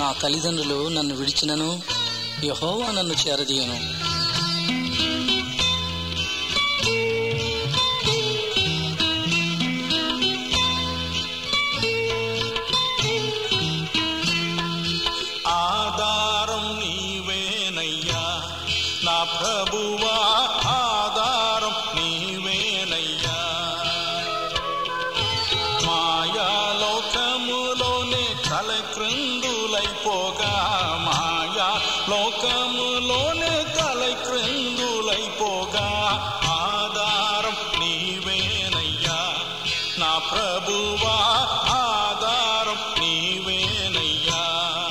తల్లిదండ్రులు నన్ను విడిచినను యహోవా నన్ను చేరదీయను ఆధారం నీవేనయ్యా నా ప్రభువా ఆధారం నీవేనయ్యా మాయాలోకములోనే తలక్రిందులైపోగా మాయా లోకములోనే తలక్రిందులైపోగా ఆధారం నీవేనయ్యా నా ప్రభువా ఆధారం నీవేనయ్యా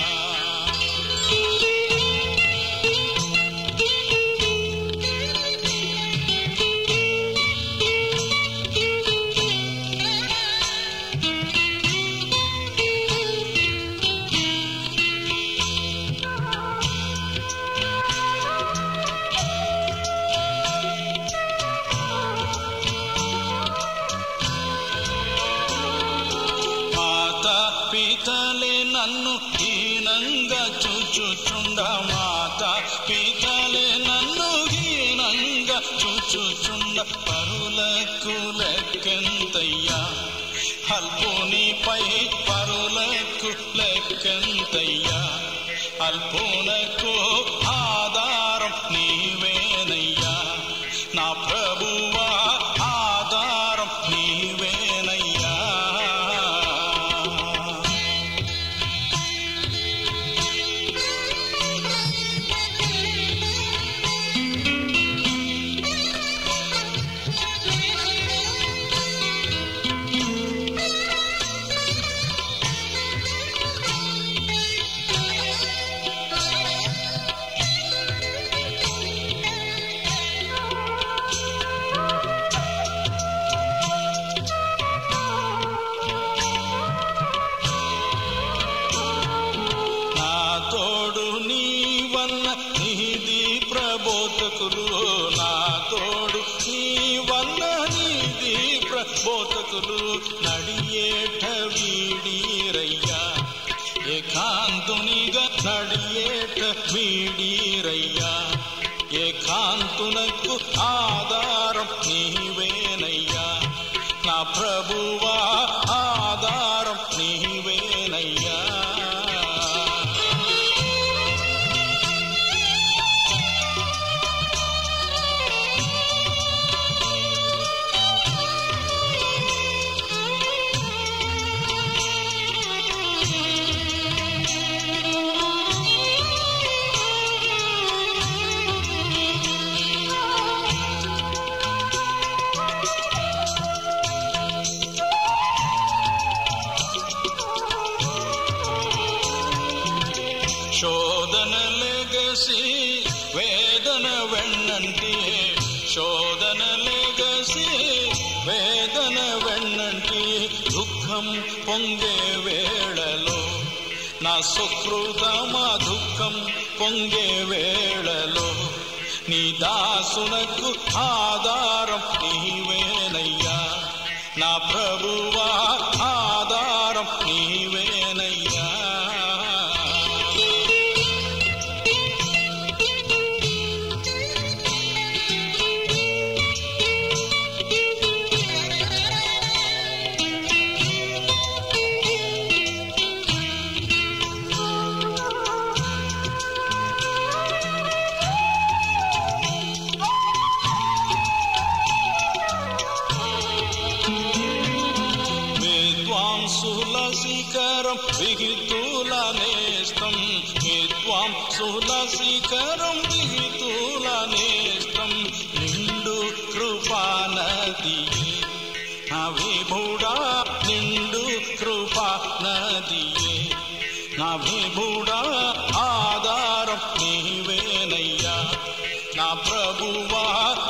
మాత పితలే నన్ను హీనంగా చూచుచుండ మాత పితలే నన్ను హీనంగా చూచుచుండ పరులకు లెక్కెంతయ్యా అల్పునిపై పరులకు లెక్కెంతయ్యా అల్పునకు ఆధారం నీవేనయ్యా నా ప్రభువా ఆధారం నీవేనయ్యా నా తోడు నీవన్న నీది ప్రబోధకులు నా తోడు నీవన్న నీది ప్రబోధకులు నడియేట వీడీరయ్యా ఏకాంతునిగా నడియేట వీడీరయ్యా ఏకాంతునకు ఆధారం నీవేనయ్యా నా ప్రభువా ఆధారం నీవేనయ్యా శోధన లెగసి వేదన వెన్నంటి శోధన లెగసి వేదన వెన్నంటి దుఃఖం పొంగే వేళలో నా సుకృతమా దుఃఖం పొంగే వేళలో నీ దాసునకు ఆధారం నీవేనయ్యా నా ప్రభువా ఆధారం నీవేనయ్యా విద్వాంసుల శిఖరం విహితుల నేస్తం విద్వాంసుల శిఖరం విహితుల నేస్తం నిండు కృపానదియే నా విభుడా నిండు కృపా నదియే నా విభుడా ఆధారం నీవేనయ్యా నా ప్రభువా